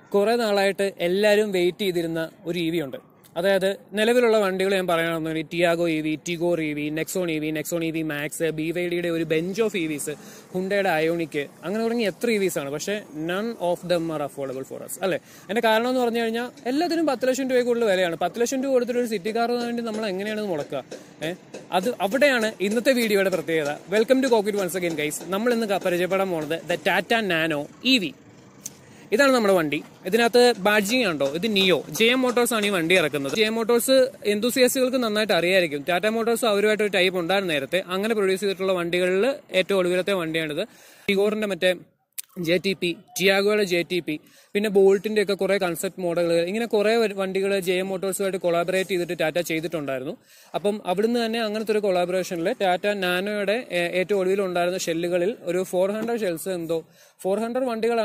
കുറെ നാളായിട്ട് എല്ലാവരും വെയിറ്റ് ചെയ്തിരുന്ന ഒരു ഇ വി ഉണ്ട് അതായത് നിലവിലുള്ള വണ്ടികൾ ഞാൻ പറയണമെന്നുണ്ടെങ്കിൽ Tiago E V Tigor E V Nexon E V Nexon E V Max B Y ഡിയുടെ ഒരു ബെഞ്ച് ഓഫ് ഇ വിസ് ഹുണ്ടയുടെ അയോണിക്ക് അങ്ങനെ തുടങ്ങി എത്ര ഇ വിസ് ആണ് പക്ഷേ none of them are affordable for us അല്ലേ അതിന്റെ കാരണം എന്ന് പറഞ്ഞു കഴിഞ്ഞാൽ എല്ലാത്തിനും പത്ത് ലക്ഷം രൂപ കൂടുതൽ വിലയാണ് പത്ത് ലക്ഷം രൂപ കൊടുത്തിട്ട് ഒരു സിറ്റി കാറിന് വേണ്ടി നമ്മൾ എങ്ങനെയാണ് ഇത് മുടക്കുക ഏഹ് അത് അവിടെയാണ് ഇന്നത്തെ വീഡിയോയുടെ പ്രത്യേകത welcome to Cockit once again guys നമ്മൾ ഇന്ന് ക- പരിചയപ്പെടാൻ പോകുന്നത് the Tata Nano E V ഇതാണ് നമ്മുടെ വണ്ടി ഇതിനകത്ത് ബാഡ്ജിങ് ഉണ്ടോ ഇത് നിയോ ജെ എം മോട്ടോഴ്സ് ആണ് ഈ വണ്ടി ഇറക്കുന്നത് ജെ എം മോട്ടോഴ്സ് എന്തുസിയാസ്റ്റുകൾക്ക് നന്നായിട്ട് അറിയായിരിക്കും ടാറ്റ മോട്ടോഴ്സ് അവരുമായിട്ട് ഒരു ടൈപ്പ് ഉണ്ടായിരുന്നു നേരത്തെ അങ്ങനെ പ്രൊഡ്യൂസ് ചെയ്തിട്ടുള്ള വണ്ടികളിൽ ഏറ്റവും ഒടുവിലത്തെ വണ്ടിയാണിത് ടിഗോറിന്റെ മറ്റേ ജെ ടി പി ടിയാഗോയുടെ ജെ ടി പി പിന്നെ ബോൾട്ടിന്റെ ഒക്കെ കുറെ കൺസെപ്റ്റ് മോഡലുകൾ ഇങ്ങനെ കുറെ വണ്ടികൾ ജെ എം മോട്ടോഴ്സുമായിട്ട് കൊളാബറേറ്റ് ചെയ്തിട്ട് ടാറ്റ ചെയ്തിട്ടുണ്ടായിരുന്നു അപ്പം അവിടുന്ന് തന്നെ അങ്ങനത്തെ ഒരു കൊളാബറേഷനിൽ ടാറ്റ നാനോയുടെ ഏ- ഏറ്റവും ഒടുവിൽ ഉണ്ടായിരുന്ന ഷെല്ലുകളിൽ ഒരു ഫോർ ഹൺഡ്രഡ് ഷെൽസ് എന്തോ ഫോർ ഹൺഡ്രഡ് വണ്ടികളാണ്